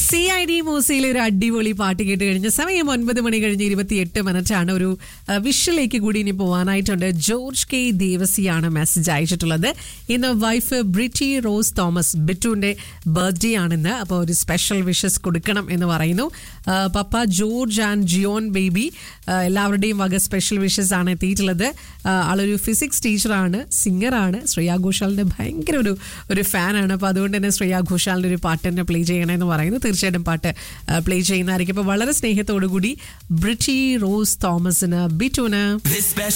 C I D മൂസയിലെ ഒരു അടിപൊളി പാട്ട് കേട്ട് കഴിഞ്ഞ സമയം ഒൻപത് മണി കഴിഞ്ഞ് ഇരുപത്തിയെട്ട് മിനിറ്റ് ആണ് ഒരു വിഷയിലേക്ക് കൂടി ഇനി പോകാനായിട്ടുണ്ട് ജോർജ് കെ ദേവസിയാണ് മെസ്സേജ് അയച്ചിട്ടുള്ളത് ഇന്ന് വൈഫ് ബ്രിറ്റി റോസ് തോമസ് ബിറ്റുവിന്റെ ബർത്ത്ഡേ ആണെന്ന് അപ്പോൾ ഒരു സ്പെഷ്യൽ വിഷസ് കൊടുക്കണം എന്ന് പറയുന്നു ആ, പപ്പ ജോർജ് ആൻഡ് ജിയോൺ ബേബി ആ, എല്ലാവരുടെയും വക സ്പെഷ്യൽ വിഷസ് ആണ് എത്തിയിട്ടുള്ളത് ആ, ആളൊരു ഫിസിക്സ് ടീച്ചറാണ് സിംഗറാണ് ശ്രേയാ ഘോഷാലിന്റെ ഭയങ്കര ഒരു ഒരു ഫാനാണ് അപ്പോൾ അതുകൊണ്ട് തന്നെ ശ്രേയാ ഘോഷാലിന്റെ ഒരു പാട്ട് തന്നെ പ്ലേ ചെയ്യണമെന്ന് പറയുന്നു തീർച്ചയായിട്ടും പാട്ട് പ്ലേ ചെയ്യുന്നതായിരിക്കും അപ്പോൾ വളരെ സ്നേഹത്തോടു കൂടി ബ്രിറ്റി റോസ് തോമസിന് ബിറ്റുന് This special